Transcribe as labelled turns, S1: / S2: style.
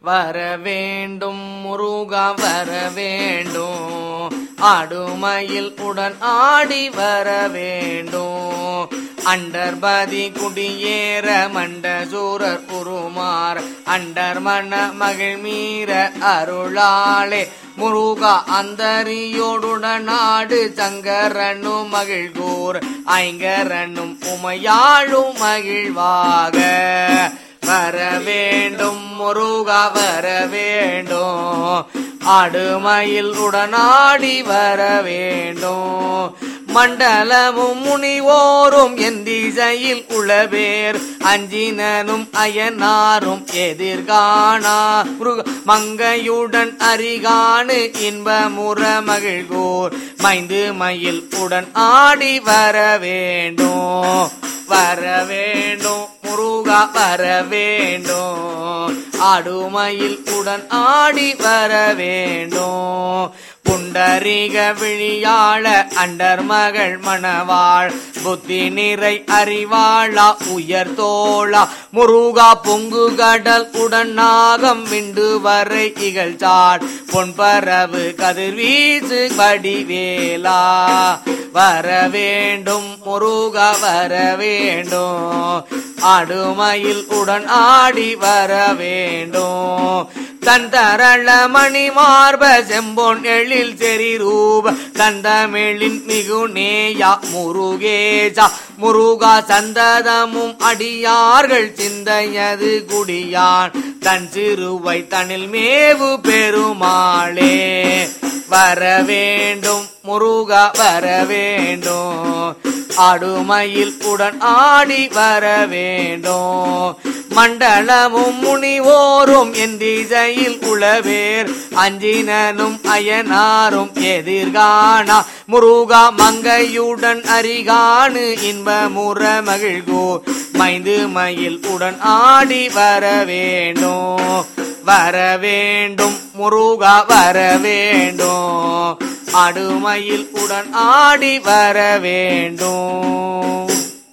S1: வர வேண்டும் முருகா வர வேண்டும் ஆடுமயில் உடன் ஆடி வர வேண்டும் அண்டர்பதி குடியேற மண்ட சூரர் உருமார் அண்டர் மன மகிழ் மீற அருளாளே முருகா அந்தரியோடுடன் நாடு சங்கரனும் மகிழ்கூர் ஐங்கரனும் உமையாளும் மகிழ்வாக வர வேண்டும் முருகா வர வேண்டும் ஆடுமயில் உடனாடி வர வேண்டும் மண்டலமும் முனிவோரும் என் திசையில் உளவேர் அஞ்சினனும் அயனாரும் எதிர்காணா முருக மங்கையுடன் அரிகாணு இன்பமுற மகிழ்கோர் மைந்து மயில் உடன் ஆடி வர வேண்டும் வர வேண்டும் முருகா வர வேண்டும் ஆடுமயில் உடன் ஆடி வர வேண்டும் புண்டரிக விழியாள அண்டர் மகள் மணவாள் புத்தி நிறை அறிவாளா உயர் தோளா முருகா பொங்கு கடல் உடன் நாகம் விண்டு வரை இகழ்ச்சாட் பொன்பரவு கதிர்வீசு வடிவேலா வர வேண்டும் முருகா வர வேண்டும் ஆடுமயில் உடன் ஆடி வர வேண்டும் தன் தரள மணி மார்ப செம்பொன் எழில் செறி ரூப தந்தமிழின் மிகு நேயா முருகேஜா முருகா சந்ததமும் அடியார்கள் சிந்தையது குடியான் தன் சிறுவை தனில் மேவு பெருமாளே வர வேண்டும் முருகா வர வேண்டும் ஆடுமயில் உடன் ஆடி வர வேண்டும் மண்டலமும் முனிவோரும் என் திசையில் உளவேர் அஞ்சினனும் அயனாரும் எதிர்காணா முருகா மங்கையுடன் அரிகாணு இன்பமுற மகிழ்கோ மைந்து மயில் உடன் ஆடி வர வேண்டும் வர வேண்டும் முருகா வர வேண்டும் அடுமையில் உடன் ஆடி வர வேண்டும்